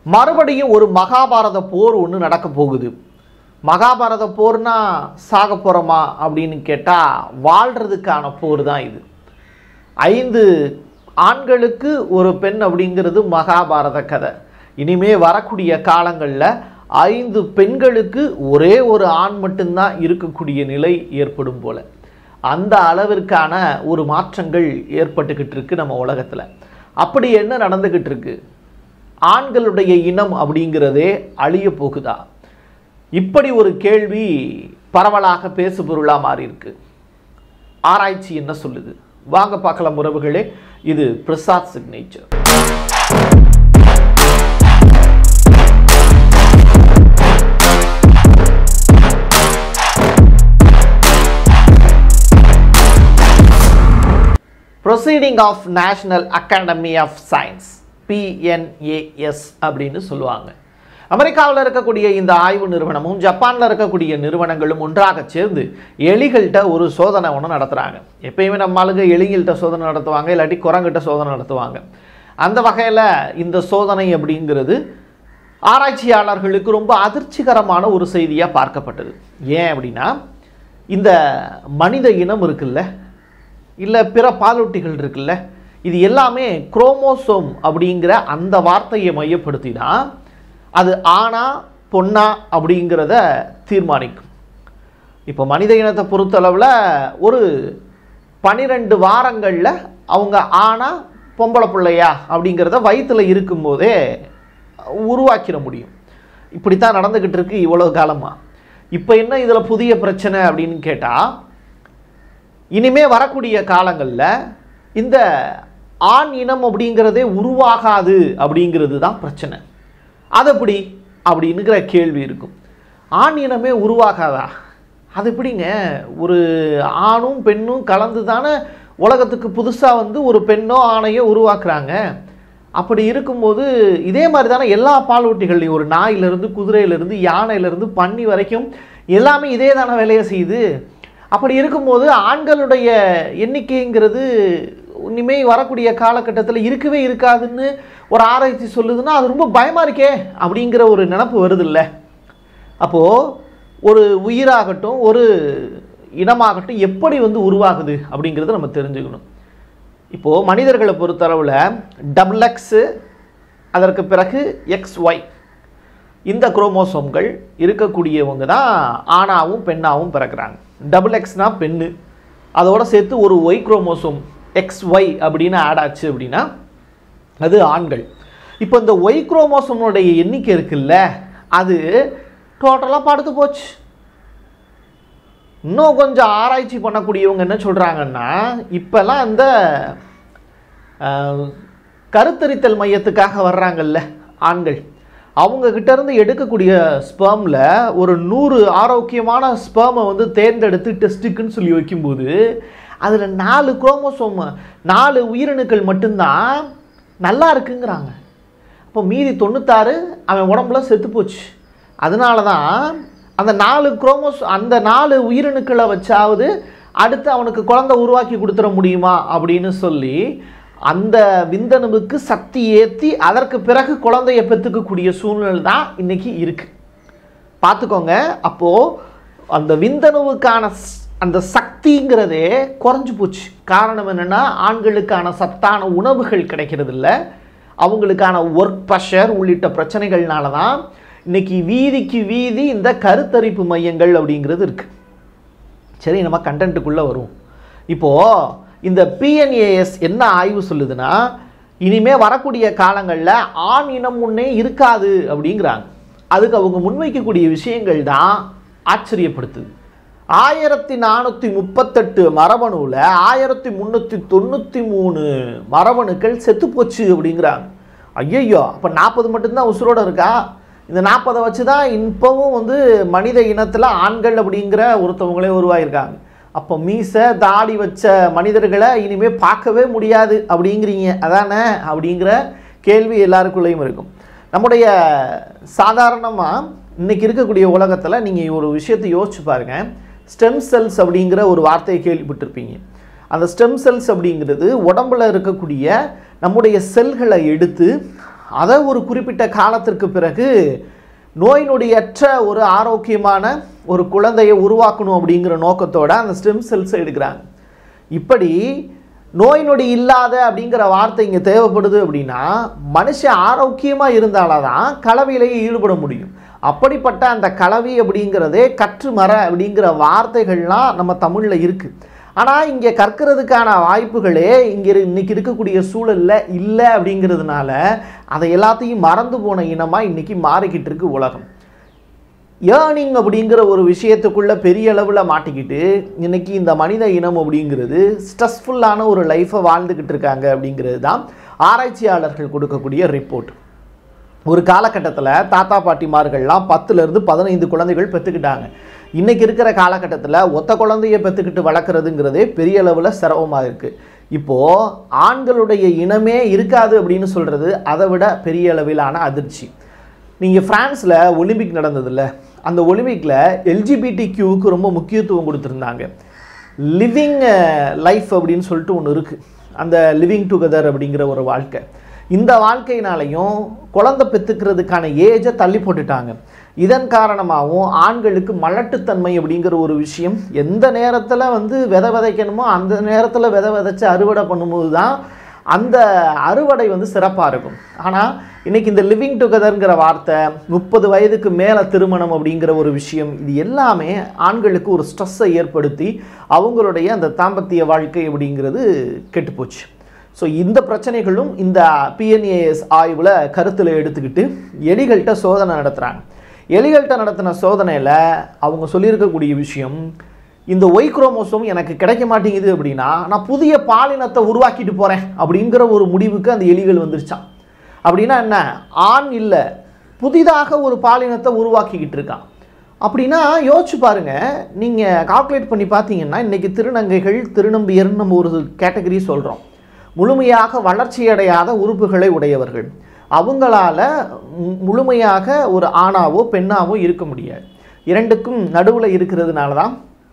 மறுபடியும் ஒரு மகாபாரத போர் ஒன்று நடக்க போகுது மகாபாரத போர்னா சாக போகிறோமா அப்படின்னு கேட்டால் வாழ்கிறதுக்கான போர் தான் இது ஐந்து ஆண்களுக்கு ஒரு பெண் அப்படிங்கிறது மகாபாரத கதை இனிமே வரக்கூடிய காலங்களில் ஐந்து பெண்களுக்கு ஒரே ஒரு ஆண் மட்டும்தான் இருக்கக்கூடிய நிலை ஏற்படும் போல அந்த அளவிற்கான ஒரு மாற்றங்கள் ஏற்பட்டுக்கிட்டு இருக்கு நம்ம உலகத்தில் அப்படி என்ன நடந்துக்கிட்டு இருக்கு ஆண்களுடைய இனம் அப்படிங்கிறதே அழிய போகுதா இப்படி ஒரு கேள்வி பரவலாக பேசுபொருளாக மாறி இருக்கு ஆராய்ச்சி என்ன சொல்லுது வாங்க பார்க்கலாம் உறவுகளே இது Prasad signature proceeding of national academy of science PNAS அப்படின்னு சொல்லுவாங்க அமெரிக்காவில் இருக்கக்கூடிய இந்த ஆய்வு நிறுவனமும் ஜப்பானில் இருக்கக்கூடிய நிறுவனங்களும் ஒன்றாக சேர்ந்து எலிகள்கிட்ட ஒரு சோதனை ஒன்று நடத்துகிறாங்க எப்பயுமே நம்ம ஆளுங்க எலிகள்கிட்ட சோதனை நடத்துவாங்க இல்லாட்டி குரங்கிட்ட சோதனை நடத்துவாங்க அந்த வகையில் இந்த சோதனை அப்படிங்கிறது ஆராய்ச்சியாளர்களுக்கு ரொம்ப அதிர்ச்சிகரமான ஒரு செய்தியாக பார்க்கப்பட்டது ஏன் அப்படின்னா இந்த மனித இனம் இருக்குல்ல இல்லை பிற பாலூட்டிகள் இருக்குல்ல இது எல்லாமே குரோமோசோம் அப்படிங்கிற அந்த வார்த்தையை மையப்படுத்தி தான் அது ஆணா பொண்ணா அப்படிங்கிறத தீர்மானிக்கும் இப்போ மனித இனத்தை பொறுத்தளவில் ஒரு பனிரெண்டு வாரங்களில் அவங்க ஆணா பொம்பளை பிள்ளையா அப்படிங்கிறத வயிற்றில் இருக்கும்போதே உருவாக்கிட முடியும் இப்படித்தான் நடந்துக்கிட்டு இருக்கு இவ்வளோ காலமாக இப்போ என்ன இதில் புதிய பிரச்சனை அப்படின்னு கேட்டால் இனிமே வரக்கூடிய காலங்களில் இந்த ஆண் இனம் அப்படிங்கிறதே உருவாகாது அப்படிங்கிறது தான் பிரச்சனை அது எப்படி அப்படின்னுங்கிற கேள்வி இருக்கும் ஆண் இனமே உருவாகாதா அது எப்படிங்க ஒரு ஆணும் பெண்ணும் கலந்து தானே உலகத்துக்கு புதுசாக வந்து ஒரு பெண்ணோ ஆணையோ உருவாக்குறாங்க அப்படி இருக்கும்போது இதே மாதிரி தானே எல்லா பாலூட்டிகள்லையும் ஒரு நாயிலிருந்து குதிரையிலிருந்து யானையிலிருந்து பன்னி வரைக்கும் எல்லாமே இதே தானே வேலையை செய்யுது அப்படி இருக்கும்போது ஆண்களுடைய எண்ணிக்கைங்கிறது இனிமே வரக்கூடிய காலகட்டத்தில் இருக்கவே இருக்காதுன்னு ஒரு ஆராய்ச்சி சொல்லுதுன்னா அது ரொம்ப பயமாக இருக்கே அப்படிங்கிற ஒரு நினப்பு வருது இல்லை அப்போது ஒரு உயிராகட்டும் ஒரு இனமாகட்டும் எப்படி வந்து உருவாகுது அப்படிங்கிறத நம்ம தெரிஞ்சுக்கணும் இப்போது மனிதர்களை பொறுத்தளவில் டபுள் எக்ஸு அதற்கு பிறகு எக்ஸ் ஒய் இந்த குரோமோசோம்கள் இருக்கக்கூடியவங்க தான் ஆணாவும் பெண்ணாவும் பிறக்கிறாங்க டபுள் எக்ஸ்னால் பெண்ணு அதோட சேர்த்து ஒரு ஒய் குரோமோசோம் எக்ஸ் ஒய் அப்படின்னு ஆட் ஆச்சு அப்படின்னா அது ஆண்கள் இப்போ இந்த ஒய் குரோமோசோமுடைய எண்ணிக்கை இருக்குல்ல அது டோட்டலாக படுத்து போச்சு இன்னும் கொஞ்சம் ஆராய்ச்சி பண்ணக்கூடியவங்க என்ன சொல்கிறாங்கன்னா இப்போல்லாம் இந்த கருத்தரித்தல் மையத்துக்காக வர்றாங்கல்ல ஆண்கள் அவங்க கிட்ட இருந்து எடுக்கக்கூடிய ஸ்பேமில் ஒரு நூறு ஆரோக்கியமான ஸ்பேமை வந்து தேர்ந்தெடுத்து டெஸ்ட்டுக்குன்னு சொல்லி வைக்கும்போது அதில் நாலு குரோமோசோம் நாலு உயிரணுக்கள் மட்டும்தான் நல்லா இருக்குங்கிறாங்க அப்போ மீதி தொண்ணூத்தாறு அவன் உடம்புல செத்து போச்சு அதனால தான் அந்த நாலு குரோமோஸ் அந்த நாலு உயிரணுக்களை வச்சாவது அடுத்து அவனுக்கு குழந்தை உருவாக்கி கொடுத்துட முடியுமா அப்படின்னு சொல்லி அந்த விந்தணுவுக்கு சக்தி ஏற்றி அதற்கு பிறகு குழந்தைய பெற்றுக்கக்கூடிய சூழ்நிலை தான் இன்னைக்கு இருக்குது பார்த்துக்கோங்க அப்போது அந்த விந்தணுவுக்கான அந்த சக்திங்கிறதே குறைஞ்சி போச்சு காரணம் என்னென்னா ஆண்களுக்கான சத்தான உணவுகள் கிடைக்கிறது இல்லை அவங்களுக்கான ஒர்க் ப்ரெஷர் உள்ளிட்ட பிரச்சனைகள்னால தான் இன்னைக்கு வீதிக்கு வீதி இந்த கருத்தரிப்பு மையங்கள் அப்படிங்கிறது இருக்குது சரி நம்ம கண்டென்ட்டுக்குள்ளே வருவோம் இப்போது இந்த பிஎன்ஏஎஸ் என்ன ஆய்வு சொல்லுதுன்னா இனிமே வரக்கூடிய காலங்களில் ஆண் இனம் முன்னே இருக்காது அப்படிங்கிறாங்க அதுக்கு அவங்க முன்வைக்கக்கூடிய விஷயங்கள் தான் ஆச்சரியப்படுத்துது ஆயிரத்தி நானூற்றி முப்பத்தெட்டு மரபணுவில் ஆயிரத்தி முந்நூற்றி தொண்ணூற்றி மூணு மரபணுக்கள் செத்து போச்சு அப்படிங்கிறாங்க ஐயையோ அப்போ நாற்பது மட்டும்தான் உசுரோடு இருக்கா இந்த நாற்பதை வச்சு தான் இப்போவும் வந்து மனித இனத்தில் ஆண்கள் அப்படிங்கிற ஒருத்தவங்களே உருவாயிருக்காங்க அப்போ மீசை தாடி வச்ச மனிதர்களை இனிமேல் பார்க்கவே முடியாது அப்படிங்கிறீங்க அதானே அப்படிங்கிற கேள்வி எல்லாருக்குள்ளேயும் இருக்கும் நம்முடைய சாதாரணமாக இன்றைக்கி இருக்கக்கூடிய உலகத்தில் நீங்கள் ஒரு விஷயத்தை யோசிச்சு பாருங்கள் ஸ்டெம் செல்ஸ் அப்படிங்கிற ஒரு வார்த்தையை கேள்விப்பட்டிருப்பீங்க அந்த ஸ்டெம் செல்ஸ் அப்படிங்கிறது உடம்புல இருக்கக்கூடிய நம்முடைய செல்களை எடுத்து அதை ஒரு குறிப்பிட்ட காலத்திற்கு பிறகு நோய் நொடியற்ற ஒரு ஆரோக்கியமான ஒரு குழந்தையை உருவாக்கணும் அப்படிங்கிற நோக்கத்தோட அந்த ஸ்டெம் செல்ஸை எடுக்கிறாங்க இப்படி நோய் நொடி இல்லாத அப்படிங்கிற வார்த்தை இங்கே தேவைப்படுது அப்படின்னா மனுஷன் ஆரோக்கியமாக இருந்தால்தான் கலவையிலேயே ஈடுபட முடியும் அப்படிப்பட்ட அந்த கலவி அப்படிங்கிறதே கற்று மர அப்படிங்கிற வார்த்தைகள்லாம் நம்ம தமிழில் இருக்குது ஆனால் இங்கே கற்கிறதுக்கான வாய்ப்புகளே இங்கே இன்னைக்கு இருக்கக்கூடிய சூழலில் இல்லை அப்படிங்கிறதுனால அதை எல்லாத்தையும் மறந்து போன இனமாக இன்னைக்கு மாறிக்கிட்டு இருக்கு உலகம் ஏர்னிங் அப்படிங்கிற ஒரு விஷயத்துக்குள்ள பெரிய அளவில் மாட்டிக்கிட்டு இன்னைக்கு இந்த மனித இனம் அப்படிங்கிறது ஸ்ட்ரெஸ்ஃபுல்லான ஒரு லைஃப்பை வாழ்ந்துக்கிட்டு இருக்காங்க அப்படிங்கிறது தான் ஆராய்ச்சியாளர்கள் கொடுக்கக்கூடிய ரிப்போர்ட் ஒரு காலகட்டத்தில் தாத்தா பாட்டிமார்கள்லாம் பத்துலேருந்து பதினைந்து குழந்தைகள் பெற்றுக்கிட்டாங்க இன்னைக்கு இருக்கிற காலகட்டத்தில் ஒத்த குழந்தைய பெற்றுக்கிட்டு வளர்க்குறதுங்கிறதே பெரிய அளவில் சிரமமாக இருக்குது இப்போது ஆண்களுடைய இனமே இருக்காது அப்படின்னு சொல்கிறது அதை விட பெரிய அளவிலான அதிர்ச்சி நீங்கள் ஃப்ரான்ஸில் ஒலிம்பிக் நடந்ததில்ல அந்த ஒலிம்பிக்கில் எல்ஜிபிடி கியூவுக்கு ரொம்ப முக்கியத்துவம் கொடுத்துருந்தாங்க லிவிங் லைஃப் அப்படின்னு சொல்லிட்டு ஒன்று இருக்குது அந்த லிவிங் டுகெதர் அப்படிங்கிற ஒரு வாழ்க்கை இந்த வாழ்க்கையினாலையும் குழந்தை பெற்றுக்கிறதுக்கான ஏஜை தள்ளி போட்டுட்டாங்க இதன் காரணமாகவும் ஆண்களுக்கு மலட்டுத்தன்மை அப்படிங்கிற ஒரு விஷயம் எந்த நேரத்தில் வந்து விதை விதைக்கணுமோ அந்த நேரத்தில் விதை விதைச்சு அறுவடை பண்ணும்போது தான் அந்த அறுவடை வந்து சிறப்பாக இருக்கும் ஆனால் இன்னைக்கு இந்த லிவிங் டுகெதர்ங்கிற வார்த்தை முப்பது வயதுக்கு மேலே திருமணம் அப்படிங்கிற ஒரு விஷயம் இது எல்லாமே ஆண்களுக்கு ஒரு ஸ்ட்ரெஸ்ஸை ஏற்படுத்தி அவங்களுடைய அந்த தாம்பத்திய வாழ்க்கை அப்படிங்கிறது கெட்டுப்போச்சு ஸோ இந்த பிரச்சனைகளும் இந்த பிஎன்ஏஎஸ் ஆய்வில் கருத்தில் எடுத்துக்கிட்டு எலிகள்கிட்ட சோதனை நடத்துகிறாங்க எலிகள்கிட்ட நடத்தின சோதனையில் அவங்க சொல்லியிருக்கக்கூடிய விஷயம் இந்த ஒய் குரோமோசோம் எனக்கு கிடைக்க மாட்டேங்குது அப்படின்னா நான் புதிய பாலினத்தை உருவாக்கிட்டு போகிறேன் அப்படிங்கிற ஒரு முடிவுக்கு அந்த எலிகள் வந்துருச்சான் அப்படின்னா என்ன ஆண் இல்லை புதிதாக ஒரு பாலினத்தை உருவாக்கிக்கிட்டு இருக்கான் அப்படின்னா யோசிச்சு பாருங்க நீங்கள் கால்குலேட் பண்ணி பார்த்தீங்கன்னா இன்றைக்கி திருநங்கைகள் திருநம்பியர்னு நம்ம ஒரு கேட்டகரி சொல்கிறோம் முழுமையாக வளர்ச்சியடையாத உறுப்புகளை உடையவர்கள் அவங்களால மு- முழுமையாக ஒரு ஆணாவோ பெண்ணாவோ இருக்க முடியாது இரண்டுக்கும் நடுவில் இருக்கிறதுனால தான்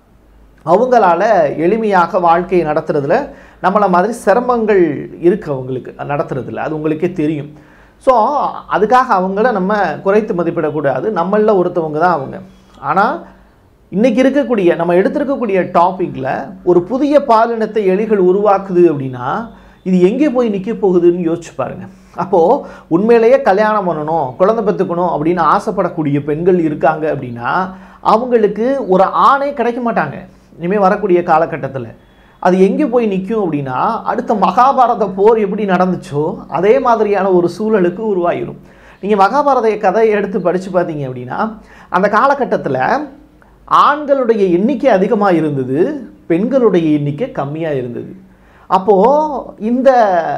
அவங்களால எளிமையாக வாழ்க்கையை நடத்துறதுல நம்மளை மாதிரி சிரமங்கள் இருக்கு அவங்களுக்கு நடத்துறதுல அது உங்களுக்கே தெரியும் ஸோ அதுக்காக அவங்கள நம்ம குறைத்து மதிப்பிடக்கூடாது நம்மளில் ஒருத்தவங்க தான் அவங்க ஆனால் இன்னைக்கு இருக்கக்கூடிய நம்ம எடுத்திருக்கக்கூடிய டாப்பிக்கில் ஒரு புதிய பாலினத்தை எலிகள் உருவாக்குது அப்படின்னா இது எங்கே போய் நிற்க போகுதுன்னு யோசிச்சு பாருங்க அப்போது உண்மையிலேயே கல்யாணம் பண்ணணும் குழந்தை பெற்றுக்கணும் அப்படின்னு ஆசைப்படக்கூடிய பெண்கள் இருக்காங்க அப்படின்னா அவங்களுக்கு ஒரு ஆணே கிடைக்க மாட்டாங்க இனிமேல் வரக்கூடிய காலகட்டத்தில் அது எங்கே போய் நிற்கும் அப்படின்னா அடுத்த மகாபாரத போர் எப்படி நடந்துச்சோ அதே மாதிரியான ஒரு சூழலுக்கு உருவாகிடும் நீங்கள் மகாபாரத கதையை எடுத்து படித்து பார்த்தீங்க அப்படின்னா அந்த காலகட்டத்தில் ஆண்களுடைய எண்ணிக்கை அதிகமாக இருந்தது பெண்களுடைய எண்ணிக்கை கம்மியாக இருந்தது அப்போது இந்த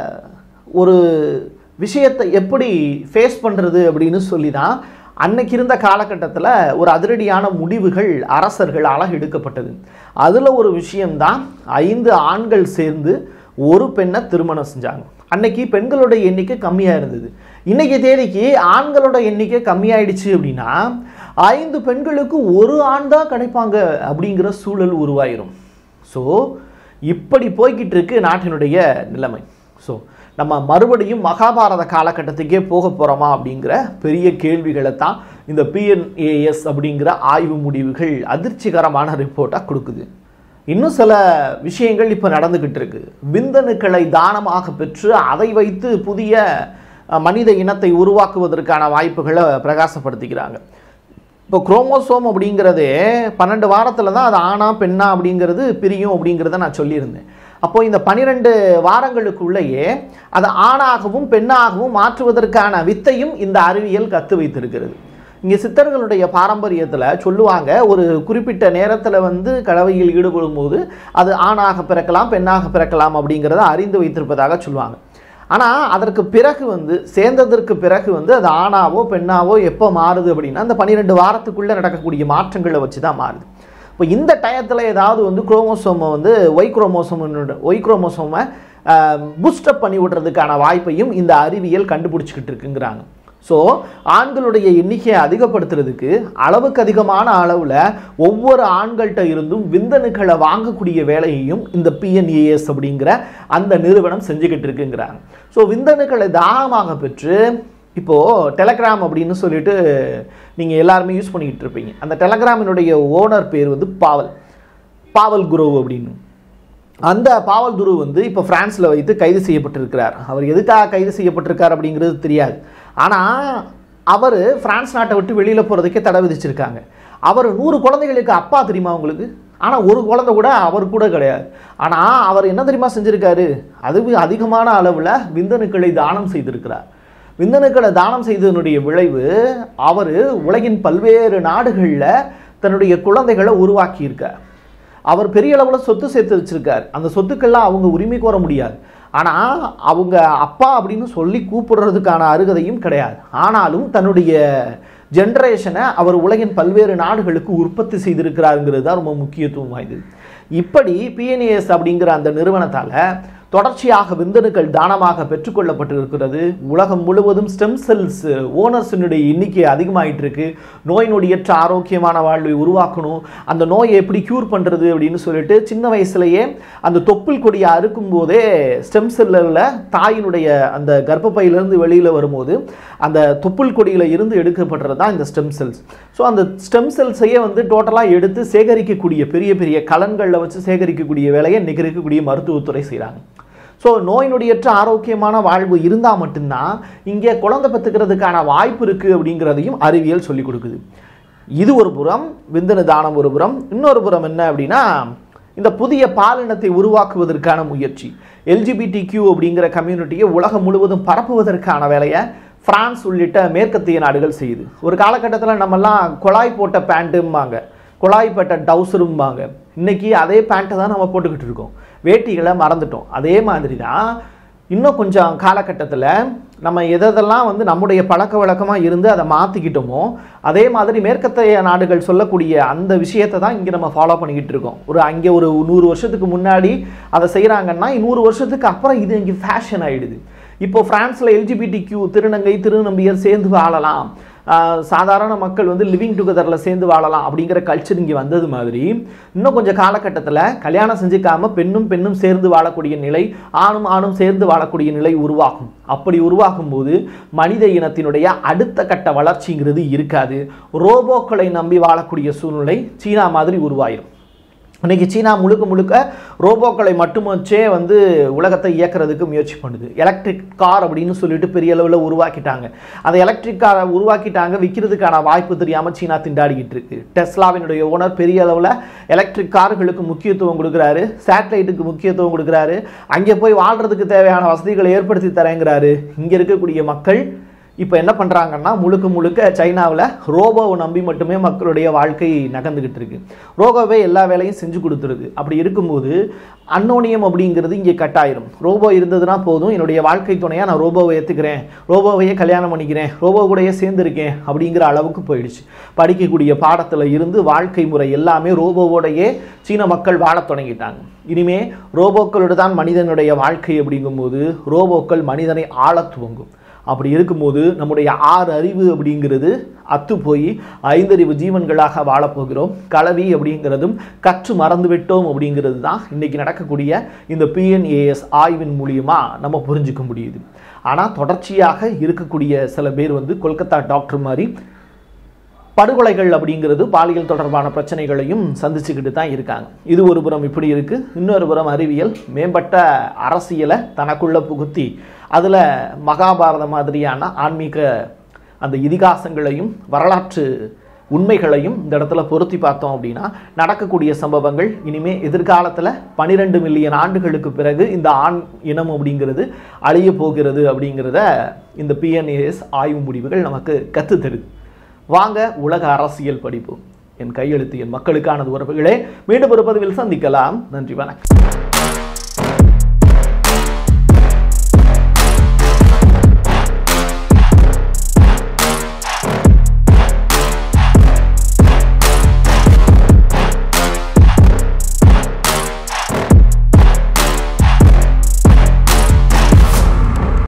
ஒரு விஷயத்தை எப்படி ஃபேஸ் பண்ணுறது அப்படின்னு சொல்லி தான் அன்னைக்கு இருந்த காலகட்டத்தில் ஒரு அதிரடியான முடிவுகள் அரசர்களால் எடுக்கப்பட்டது அதில் ஒரு விஷயம்தான் ஐந்து ஆண்கள் சேர்ந்து ஒரு பெண்ணை திருமணம் செஞ்சாங்க அன்னைக்கு பெண்களோட எண்ணிக்கை கம்மியாக இருந்தது இன்னைக்கு தேதிக்கு ஆண்களோட எண்ணிக்கை கம்மியாயிடுச்சு அப்படின்னா ஐந்து பெண்களுக்கு ஒரு ஆண் தான் கிடைப்பாங்க அப்படிங்கிற சூழல் உருவாயிரும் ஸோ இப்படி போய்கிட்டு இருக்கு நாட்டினுடைய நிலைமை ஸோ நம்ம மறுபடியும் மகாபாரத காலகட்டத்துக்கே போக போகிறோமா அப்படிங்கிற பெரிய கேள்விகளை தான் இந்த பிஎன்ஏஎஸ் அப்படிங்கிற ஆய்வு முடிவுகள் அதிர்ச்சிகரமான ரிப்போர்ட்டாக கொடுக்குது இன்னும் சில விஷயங்கள் இப்போ நடந்துக்கிட்டு இருக்கு விந்தணுக்களை தானமாக பெற்று அதை வைத்து புதிய அஹ், மனித இனத்தை உருவாக்குவதற்கான வாய்ப்புகளை பிரகாசப்படுத்திக்கிறாங்க இப்போ குரோமோசோம் அப்படிங்கிறதே பன்னெண்டு வாரத்தில் தான் அது ஆணா பெண்ணா அப்படிங்கிறது பிரியும் அப்படிங்கிறத நான் சொல்லியிருந்தேன் அப்போ இந்த பன்னிரெண்டு வாரங்களுக்குள்ளேயே அதை ஆணாகவும் பெண்ணாகவும் மாற்றுவதற்கான வித்தையும் இந்த அறிவியல் கற்று வைத்திருக்கிறது இங்கே சித்தர்களுடைய பாரம்பரியத்தில் சொல்லுவாங்க ஒரு குறிப்பிட்ட நேரத்தில் வந்து கலவையில் ஈடுபடும் போது அது ஆணாக பிறக்கலாம் பெண்ணாக பிறக்கலாம் அப்படிங்கிறத அறிந்து வைத்திருப்பதாக சொல்லுவாங்க ஆனால் அதற்கு பிறகு வந்து சேர்ந்ததற்கு பிறகு வந்து அது ஆணாவோ பெண்ணாவோ எப்போ மாறுது அப்படின்னா அந்த பன்னிரெண்டு வாரத்துக்குள்ளே நடக்கக்கூடிய மாற்றங்களை வச்சு தான் மாறுது இப்போ இந்த டயத்தில் ஏதாவது வந்து குரோமோசோமை வந்து ஒய் குரோமோசோம் ஒய் குரோமோசோமை பூஸ்டப் பண்ணி விடுறதுக்கான வாய்ப்பையும் இந்த அறிவியல் கண்டுபிடிச்சிக்கிட்டு இருக்குங்கிறாங்க ஸோ ஆண்களுடைய எண்ணிக்கையை அதிகப்படுத்துறதுக்கு அளவுக்கு அதிகமான அளவில் ஒவ்வொரு ஆண்கள்கிட்ட இருந்தும் விந்தணுக்களை வாங்கக்கூடிய வேலையையும் இந்த பிஎன்ஏஎஸ் அப்படிங்கிற அந்த நிறுவனம் செஞ்சுக்கிட்டு இருக்குங்கிறாங்க ஸோ விந்தணுக்களை தானமாக பெற்று இப்போது டெலகிராம் அப்படின்னு சொல்லிட்டு நீங்கள் எல்லாருமே யூஸ் பண்ணிக்கிட்டு இருப்பீங்க அந்த டெலகிராமினுடைய ஓனர் பேர் வந்து பாவல் பாவல் குரோவ் அப்படின்னு அந்த பாவல் துரு வந்து இப்போ பிரான்ஸில் வைத்து கைது செய்யப்பட்டிருக்கிறார் அவர் எதுக்காக கைது செய்யப்பட்டிருக்கார் அப்படிங்கிறது தெரியாது ஆனால் அவர் பிரான்ஸ் நாட்டை விட்டு வெளியில் போகிறதுக்கே தடை விதிச்சிருக்காங்க அவர் நூறு குழந்தைகளுக்கு அப்பா தெரியுமா உங்களுக்கு ஆனால் ஒரு குழந்தை கூட அவர் கூட கிடையாது ஆனால் அவர் என்ன தெரியுமா செஞ்சிருக்காரு அது அதிகமான அளவில் விந்தணுக்களை தானம் செய்திருக்கிறார் விந்தணுக்களை தானம் செய்ததனுடைய விளைவு அவர் உலகின் பல்வேறு நாடுகளில் தன்னுடைய குழந்தைகளை உருவாக்கியிருக்கார் அவர் பெரிய அளவில் சொத்து சேர்த்து வச்சிருக்கார் அந்த சொத்துக்கள்லாம் அவங்க உரிமை கோர முடியாது ஆனால் அவங்க அப்பா அப்படின்னு சொல்லி கூப்பிடுறதுக்கான அருகதையும் கிடையாது ஆனாலும் தன்னுடைய ஜென்ரேஷனை அவர் உலகின் பல்வேறு நாடுகளுக்கு உற்பத்தி செய்திருக்கிறாருங்கிறது தான் ரொம்ப முக்கியத்துவம் வாய்ந்தது இப்படி பிஎன்ஏஎஸ் அப்படிங்கிற அந்த நிறுவனத்தால் தொடர்ச்சியாக விந்தணுக்கள் தானமாக பெற்றுக்கொள்ளப்பட்டிருக்கிறது உலகம் முழுவதும் ஸ்டெம் செல்ஸ் ஓனர்ஸினுடைய எண்ணிக்கை அதிகமாயிட்டு இருக்கு நோய் நொடியற்ற ஆரோக்கியமான வாழ்வை உருவாக்கணும் அந்த நோயை எப்படி க்யூர் பண்ணுறது அப்படின்னு சொல்லிட்டு சின்ன வயசுலயே அந்த தொப்புள் கொடியை அறுக்கும் போதே ஸ்டெம் செல்லில் தாயினுடைய அந்த கர்ப்பப்பையிலிருந்து வெளியில் வரும்போது அந்த தொப்புள் கொடியில் இருந்து எடுக்கப்படுறது தான் இந்த ஸ்டெம் செல்ஸ் ஸோ அந்த ஸ்டெம் செல்ஸையே வந்து டோட்டலாக எடுத்து சேகரிக்கக்கூடிய பெரிய பெரிய கலன்களில் வச்சு சேகரிக்கக்கூடிய வேலையை இன்னைக்கு இருக்கக்கூடிய மருத்துவத்துறை செய்கிறாங்க ஸோ நோய் நொடியற்ற ஆரோக்கியமான வாழ்வு இருந்தால் மட்டும்தான் இங்கே குழந்தை பெற்றுக்கிறதுக்கான வாய்ப்பு இருக்குது அப்படிங்கிறதையும் அறிவியல் சொல்லிக் கொடுக்குது இது ஒரு புறம் விந்தணு தானம் ஒரு புறம் இன்னொரு புறம் என்ன அப்படின்னா இந்த புதிய பாலினத்தை உருவாக்குவதற்கான முயற்சி எல்ஜிபிடி கியூ அப்படிங்கிற கம்யூனிட்டியை உலகம் முழுவதும் பரப்புவதற்கான வேலையை பிரான்ஸ் உள்ளிட்ட மேற்கத்திய நாடுகள் செய்யுது ஒரு காலகட்டத்தில் நம்மெல்லாம் குழாய் போட்ட பேண்ட்டும்பாங்க குழாய் போட்ட டவுசரும்பாங்க இன்னைக்கு அதே பேண்ட்டை தான் நம்ம போட்டுக்கிட்டு இருக்கோம் வேட்டிகளை மறந்துட்டோம் அதே மாதிரி தான் இன்னும் கொஞ்சம் காலகட்டத்தில் நம்ம எதெல்லாம் வந்து நம்முடைய பழக்க வழக்கமாக இருந்து அதை மாற்றிக்கிட்டோமோ அதே மாதிரி மேற்கத்தைய நாடுகள் சொல்லக்கூடிய அந்த விஷயத்தை தான் இங்கே நம்ம ஃபாலோ பண்ணிக்கிட்டு இருக்கோம் ஒரு அங்கே ஒரு நூறு வருஷத்துக்கு முன்னாடி அதை செய்கிறாங்கன்னா நூறு வருஷத்துக்கு அப்புறம் இது இங்கே ஃபேஷன் ஆயிடுது இப்போ பிரான்ஸில் எல்ஜிபிடி கியூ திருநங்கை திருநம்பியர் சேர்ந்து வாழலாம் ஆஹ் சாதாரண மக்கள் வந்து லிவிங் டுகெதரில் சேர்ந்து வாழலாம் அப்படிங்கிற கல்ச்சர் இங்கே வந்தது மாதிரி இன்னும் கொஞ்சம் காலகட்டத்தில் கல்யாணம் செஞ்சுக்காம பெண்ணும் பெண்ணும் சேர்ந்து வாழக்கூடிய நிலை ஆணும் ஆணும் சேர்ந்து வாழக்கூடிய நிலை உருவாகும் அப்படி உருவாகும் போது மனித இனத்தினுடைய அடுத்த கட்ட வளர்ச்சிங்கிறது இருக்காது ரோபோக்களை நம்பி வாழக்கூடிய சூழ்நிலை சீனா மாதிரி உருவாயிரும் இன்னைக்கு சீனா முழுக்க முழுக்க ரோபோக்களை மட்டும் வச்சே வந்து உலகத்தை இயக்குறதுக்கு முயற்சி பண்ணுது எலக்ட்ரிக் கார் அப்படின்னு சொல்லிட்டு பெரிய அளவில் உருவாக்கிட்டாங்க அந்த எலக்ட்ரிக் காரை உருவாக்கிட்டாங்க விற்கிறதுக்கான வாய்ப்பு தெரியாமல் சீனா திண்டாடிக்கிட்டு இருக்கு டெஸ்லாவினுடைய ஓனர் பெரிய அளவில் எலக்ட்ரிக் கார்களுக்கு முக்கியத்துவம் கொடுக்குறாரு சேட்டலைட்டுக்கு முக்கியத்துவம் கொடுக்குறாரு அங்கே போய் வாழ்றதுக்கு தேவையான வசதிகளை ஏற்படுத்தி தரேங்கிறாரு இங்கே இருக்கக்கூடிய மக்கள் இப்போ என்ன பண்ணுறாங்கன்னா முழுக்க முழுக்க சைனாவில் ரோபோவை நம்பி மட்டுமே மக்களுடைய வாழ்க்கை நகர்ந்துக்கிட்டு இருக்கு ரோபோவே எல்லா வேலையும் செஞ்சு கொடுத்துருது அப்படி இருக்கும்போது அன்னோனியம் அப்படிங்கிறது இங்கே கட்டாயிரும் ரோபோ இருந்ததுன்னா போதும் என்னுடைய வாழ்க்கை துணையாக நான் ரோபோவை ஏற்றுக்கிறேன் ரோபோவையே கல்யாணம் பண்ணிக்கிறேன் ரோபோ கூடயே சேர்ந்துருக்கேன் அப்படிங்கிற அளவுக்கு போயிடுச்சு படிக்கக்கூடிய பாடத்தில் இருந்து வாழ்க்கை முறை எல்லாமே ரோபோவோடையே சீன மக்கள் வாழத் தொடங்கிட்டாங்க இனிமே ரோபோக்களோடு தான் மனிதனுடைய வாழ்க்கை அப்படிங்கும்போது ரோபோக்கள் மனிதனை ஆளத் துவங்கும் அப்படி இருக்கும்போது நம்முடைய ஆறு அறிவு அப்படிங்கிறது அத்து போய் ஐந்தறிவு ஜீவன்களாக வாழப்போகிறோம் கலவி அப்படிங்கிறதும் கற்று மறந்து விட்டோம் அப்படிங்கிறது தான் இன்னைக்கு நடக்கக்கூடிய இந்த பிஎன்ஏஎஸ் ஆய்வின் மூலியமா நம்ம புரிஞ்சுக்க முடியுது ஆனால் தொடர்ச்சியாக இருக்கக்கூடிய சில பேர் வந்து கொல்கத்தா டாக்டர் மாதிரி படுகொலைகள் அப்படிங்கிறது பாலியல் தொடர்பான பிரச்சனைகளையும் சந்திச்சுக்கிட்டு தான் இருக்காங்க இது ஒரு புறம் இப்படி இருக்கு இன்னொரு புறம் அறிவியல் மேம்பட்ட அரசியலை தனக்குள்ள புகுத்தி அதில் மகாபாரத மாதிரியான ஆன்மீக அந்த இதிகாசங்களையும் வரலாற்று உண்மைகளையும் இந்த இடத்துல பொருத்தி பார்த்தோம் அப்படின்னா நடக்கக்கூடிய சம்பவங்கள் இனிமே எதிர்காலத்தில் பனிரெண்டு மில்லியன் ஆண்டுகளுக்கு பிறகு இந்த ஆண் இனம் அப்படிங்கிறது அழிய போகிறது அப்படிங்கிறத இந்த பிஎன்ஏஎஸ் ஆய்வு முடிவுகள் நமக்கு கற்றுத் தருது வாங்க உலக அரசியல் படிப்போம் என் கையெழுத்து என் மக்களுக்கானது உறவுகளே மீண்டும் ஒரு பதிவில் சந்திக்கலாம் நன்றி வணக்கம்